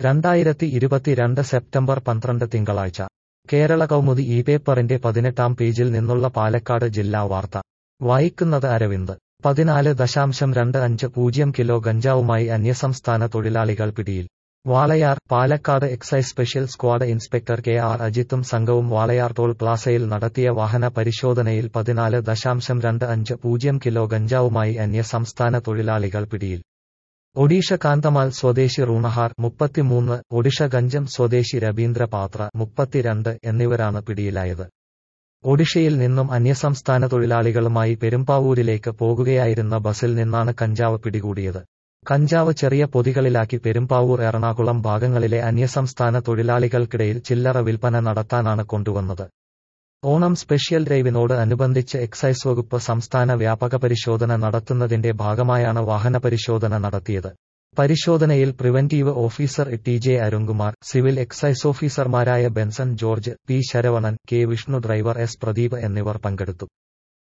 രണ്ടായിരത്തി ഇരുപത്തിരണ്ട് സെപ്റ്റംബർ പന്ത്രണ്ട് തിങ്കളാഴ്ച കേരള കൗമുദി ഈ പേപ്പറിന്റെ പതിനെട്ടാം പേജിൽ നിന്നുള്ള പാലക്കാട് ജില്ലാ വാർത്ത വായിക്കുന്നത് അരവിന്ദ് പതിനാല് ദശാംശം രണ്ട് അഞ്ച് പൂജ്യം കിലോ ഗഞ്ചാവുമായി അന്യസംസ്ഥാന തൊഴിലാളികൾ പിടിയിൽ Walayar Palakkad excise special squad inspector K R അജിത്തും സംഘവും വാളയാർ ടോൾ പ്ലാസയിൽ നടത്തിയ വാഹന പരിശോധനയിൽ പതിനാല് ദശാംശം രണ്ട് അഞ്ച് പൂജ്യം കിലോ ഗഞ്ചാവുമായി അന്യസംസ്ഥാന തൊഴിലാളികൾ പിടിയിൽ ഒഡീഷ കാന്തമാൽ സ്വദേശി റൂണഹാർ മുപ്പത്തിമൂന്ന് ഒഡിഷ ഗഞ്ചം സ്വദേശി രവീന്ദ്ര പാത്ര മുപ്പത്തിരണ്ട് എന്നിവരാണ് പിടിയിലായത് ഒഡിഷയിൽ നിന്നും അന്യസംസ്ഥാന തൊഴിലാളികളുമായി പെരുമ്പാവൂരിലേക്ക് പോകുകയായിരുന്ന ബസിൽ നിന്നാണ് കഞ്ചാവ് പിടികൂടിയത് കഞ്ചാവ് ചെറിയ പൊതികളിലാക്കി പെരുമ്പാവൂർ എറണാകുളം ഭാഗങ്ങളിലെ അന്യസംസ്ഥാന തൊഴിലാളികൾക്കിടയിൽ ചില്ലറ വിൽപ്പന നടത്താനാണ് കൊണ്ടുവന്നത് ഓണം സ്പെഷ്യൽ ഡ്രൈവിനോട് അനുബന്ധിച്ച് എക്സൈസ് വകുപ്പ് സംസ്ഥാന വ്യാപക പരിശോധന നടത്തുന്നതിന്റെ ഭാഗമായാണ് വാഹന പരിശോധന നടത്തിയത് പരിശോധനയിൽ preventive officer T J Arunkumar civil excise ഓഫീസർമാരായ Benson George P Saravanan K Vishnu driver S Pradeep എന്നിവർ പങ്കെടുത്തു